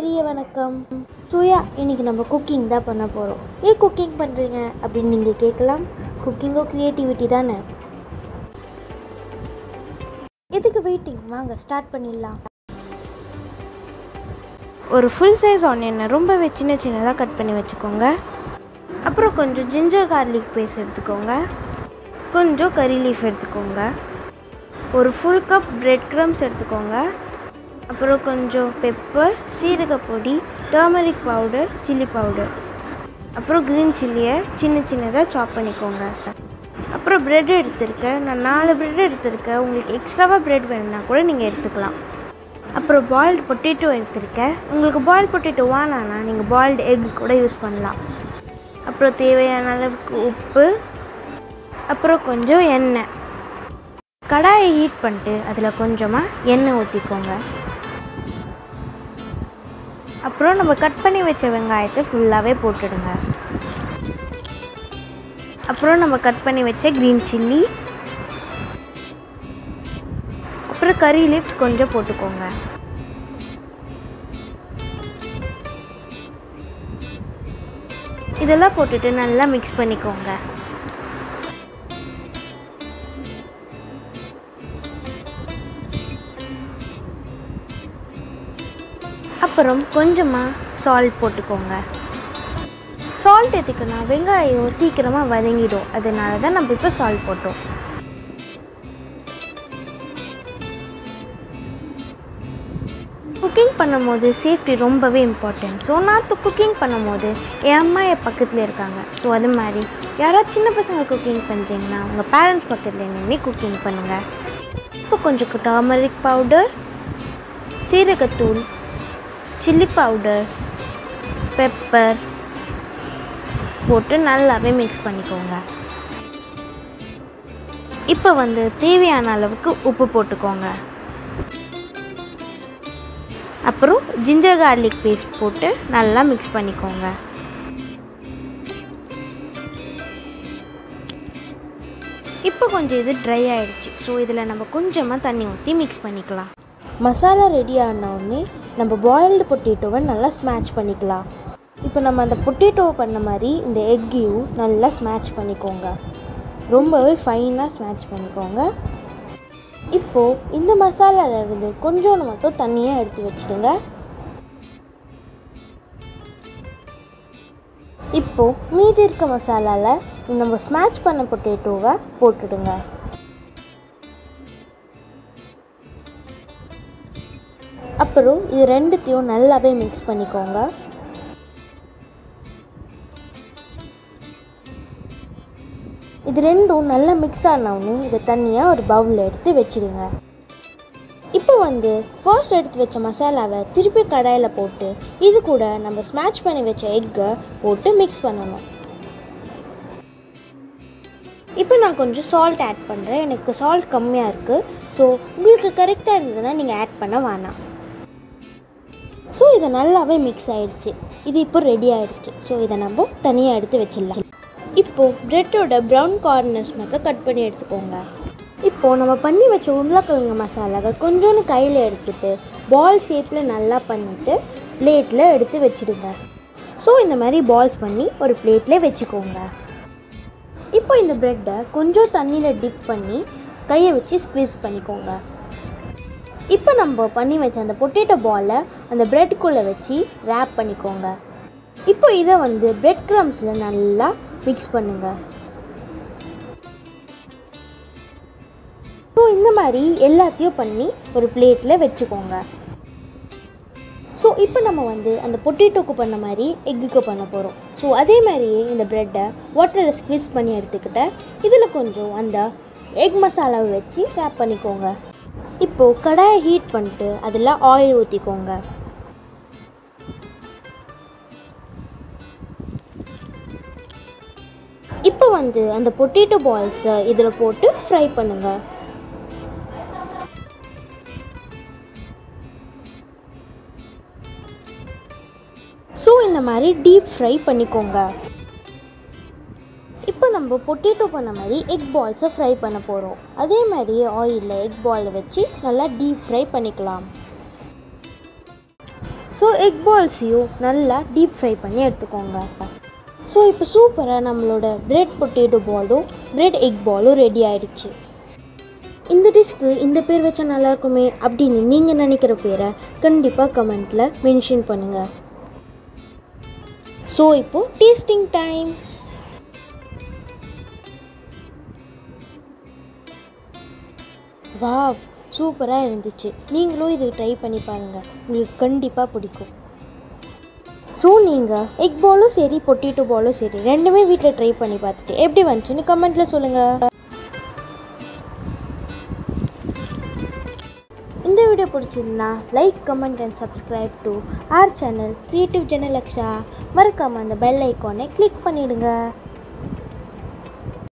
பெரிய வணக்கம் சூயா இன்னைக்கு நம்ம குக்கிங் தான் பண்ண போகிறோம் ஏன் குக்கிங் பண்ணுறீங்க அப்படின்னு நீங்கள் கேட்கலாம் குக்கிங்கோ க்ரியேட்டிவிட்டி தானே எதுக்கு வெயிட்டிங் வாங்க ஸ்டார்ட் பண்ணிடலாம் ஒரு ஃபுல் சைஸ் ஆனியனை ரொம்பவே சின்ன சின்னதாக கட் பண்ணி வச்சுக்கோங்க அப்புறம் கொஞ்சம் ஜிஞ்சர் கார்லிக் பேஸ்ட் எடுத்துக்கோங்க கொஞ்சம் கறி லீஃப் எடுத்துக்கோங்க ஒரு ஃபுல் கப் பிரெட் க்ரம்ஸ் எடுத்துக்கோங்க அப்புறம் கொஞ்சம் பெப்பர் சீரகப்பொடி டர்மரிக் பவுடர் சில்லி பவுடர் அப்புறம் க்ரீன் சில்லியை சின்ன சின்னதாக சாப் பண்ணிக்கோங்க அப்புறம் ப்ரெட் எடுத்திருக்கேன் நான் நாலு ப்ரெட் எடுத்திருக்கேன் உங்களுக்கு எக்ஸ்ட்ராவாக ப்ரெட் வேணும்னா கூட நீங்கள் எடுத்துக்கலாம் அப்புறம் பாயில்டு பொட்டேட்டோ எடுத்திருக்கேன் உங்களுக்கு பாயில் பொட்டேட்டோ வேணான்னா நீங்கள் பாயில்டு எக் கூட யூஸ் பண்ணலாம் அப்புறம் தேவையான அளவுக்கு உப்பு அப்புறம் கொஞ்சம் எண்ணெய் கடாயை ஹீட் பண்ணிட்டு அதில் கொஞ்சமாக எண்ணெய் ஊற்றிக்கோங்க அப்புறம் நம்ம கட் பண்ணி வச்ச வெங்காயத்தை ஃபுல்லாகவே போட்டுடுங்க அப்புறம் நம்ம கட் பண்ணி வச்ச க்ரீன் சில்லி அப்புறம் கறி லீவ்ஸ் கொஞ்சம் போட்டுக்கோங்க இதெல்லாம் போட்டுட்டு நல்லா மிக்ஸ் பண்ணிக்கோங்க அப்புறம் கொஞ்சமாக சால்ட் போட்டுக்கோங்க சால்ட் எதுக்குன்னா வெங்காயம் சீக்கிரமாக வதங்கிடும் அதனால தான் நம்ம இப்போ சால்ட் போட்டோம் குக்கிங் பண்ணும்போது சேஃப்டி ரொம்பவே இம்பார்ட்டன்ட் ஸோ நான் குக்கிங் பண்ணும்போது என் அம்மா என் பக்கத்தில் இருக்காங்க ஸோ அது மாதிரி யாராவது சின்ன பசங்க குக்கிங் பண்ணுறீங்கன்னா உங்கள் பேரண்ட்ஸ் பக்கத்தில் நின்று குக்கிங் பண்ணுங்கள் இப்போ கொஞ்சம் டர்மரிக் பவுடர் சீரகத்தூள் சில்லி பவுடர் பெப்பர் போட்டு நல்லாவே மிக்ஸ் பண்ணிக்கோங்க இப்போ வந்து தேவையான அளவுக்கு உப்பு போட்டுக்கோங்க அப்புறம் ஜிஞ்சர் கார்லிக் பேஸ்ட் போட்டு நல்லா மிக்ஸ் பண்ணிக்கோங்க இப்போ கொஞ்சம் இது ட்ரை ஆயிடுச்சு ஸோ இதில் நம்ம கொஞ்சமாக தண்ணி ஊற்றி மிக்ஸ் பண்ணிக்கலாம் மசாலா ரெடி ஆனவுடனே நம்ம பாயில்டு பொட்டேட்டோவை நல்லா ஸ்மாஷ் பண்ணிக்கலாம் இப்போ நம்ம அந்த பொட்டேட்டோவை பண்ண மாதிரி இந்த எக்கையும் நல்லா ஸ்மாஷ் பண்ணிக்கோங்க ரொம்பவே ஃபைனாக ஸ்மாஷ் பண்ணிக்கோங்க இப்போது இந்த மசாலாவிலேருந்து கொஞ்சோண்டு மட்டும் தண்ணியாக எடுத்து வச்சுடுங்க இப்போது மீதி இருக்க மசாலாவில் நம்ம ஸ்மாஷ் பண்ண பொட்டேட்டோவை போட்டுடுங்க அப்புறம் இது ரெண்டுத்தையும் நல்லாவே மிக்ஸ் பண்ணிக்கோங்க இது ரெண்டும் நல்லா மிக்ஸ் ஆனவுடனே இதை தனியாக ஒரு பவுலில் எடுத்து வச்சிடுங்க இப்போ வந்து ஃபர்ஸ்ட் எடுத்து வச்ச மசாலாவை திருப்பி கடாயில் போட்டு இது கூட நம்ம ஸ்மாஷ் பண்ணி வச்ச எக்கை போட்டு மிக்ஸ் பண்ணணும் இப்போ நான் கொஞ்சம் சால்ட் ஆட் பண்ணுறேன் எனக்கு சால்ட் கம்மியாக இருக்குது ஸோ உங்களுக்கு கரெக்டாக இருந்ததுன்னா நீங்கள் ஆட் பண்ண வேணாம் ஸோ இது நல்லாவே மிக்ஸ் ஆயிடுச்சு இது இப்போ ரெடி ஆயிடுச்சு ஸோ இதை நம்ம தனியாக எடுத்து வச்சிடலாம் இப்போது ப்ரெட்டோட ப்ரௌன் கார்னர்ஸ் மட்டும் கட் பண்ணி எடுத்துக்கோங்க இப்போது நம்ம பண்ணி வச்ச உருளைக்கிழங்கு மசாலாவை கொஞ்சோண்டு கையில் எடுத்துட்டு பால் ஷேப்பில் நல்லா பண்ணிவிட்டு பிளேட்டில் எடுத்து வச்சுடுங்க ஸோ இந்த மாதிரி பால்ஸ் பண்ணி ஒரு பிளேட்டில் வச்சுக்கோங்க இப்போ இந்த ப்ரெட்டை கொஞ்சம் தண்ணியில் டிப் பண்ணி கையை வச்சு ஸ்க்வீஸ் பண்ணிக்கோங்க இப்போ நம்ம பண்ணி வச்ச அந்த பொட்டேட்டோ பாலை அந்த ப்ரெட்டுக்குள்ளே வச்சு ரேப் பண்ணிக்கோங்க இப்போ இதை வந்து பிரெட் க்ரம்ஸில் நல்லா மிக்ஸ் பண்ணுங்க ஸோ இந்த மாதிரி எல்லாத்தையும் பண்ணி ஒரு பிளேட்டில் வச்சுக்கோங்க ஸோ இப்போ நம்ம வந்து அந்த பொட்டேட்டோக்கு பண்ண மாதிரி எக்குக்கு பண்ண போகிறோம் ஸோ அதே மாதிரியே இந்த ப்ரெட்டை வாட்டரில் ஸ்க்வீஸ் பண்ணி எடுத்துக்கிட்டேன் இதில் கொஞ்சம் அந்த எக் மசாலாவை வச்சு ரேப் பண்ணிக்கோங்க இப்போது கடாயை ஹீட் பண்ணிட்டு அதில் ஆயில் ஊற்றிக்கோங்க இப்போ வந்து அந்த பொட்டேட்டோ பால்ஸை இதில் போட்டு ஃப்ரை பண்ணுங்கள் ஸோ இந்த மாதிரி டீப் ஃப்ரை பண்ணிக்கோங்க இப்போ நம்ம பொட்டேட்டோ பண்ண மாதிரி எக் பால்ஸை ஃப்ரை பண்ண போகிறோம் அதே மாதிரி ஆயிலில் எக் பாலை வச்சு நல்லா டீப் ஃப்ரை பண்ணிக்கலாம் ஸோ ஸோ எக் பால்ஸையும் நல்லா டீப் ஃப்ரை பண்ணி எடுத்துக்கோங்க ஸோ இப்போ சூப்பராக நம்மளோட பிரெட் பொட்டேட்டோ பாலும் பிரெட் எக் பாலும் ரெடி ஆயிடுச்சு இந்த டிஷ்க்கு இந்த பேர் வச்சா நல்லா இருக்குமே அப்படின்னு நீங்கள் நினைக்கிற பேரை கண்டிப்பாக கமெண்ட்டில் மென்ஷன் பண்ணுங்கள் ஸோ இப்போது டேஸ்டிங் டைம் வாவ் சூப்பராக இருந்துச்சு நீங்களும் இது ட்ரை பண்ணி பாருங்கள் உங்களுக்கு கண்டிப்பாக பிடிக்கும் ஸோ நீங்கள் எக் பாலும் சரி பொட்டேட்டோ பாலும் சரி ரெண்டுமே வீட்டில் ட்ரை பண்ணி பார்த்துட்டு எப்படி வந்துச்சுன்னு கமெண்ட்டில் சொல்லுங்கள் இந்த வீடியோ பிடிச்சிருந்தா like comment and subscribe to our channel creative ஜெனலக்ஷா மறக்காமல் அந்த பெல் ஐக்கானை கிளிக் பண்ணிவிடுங்க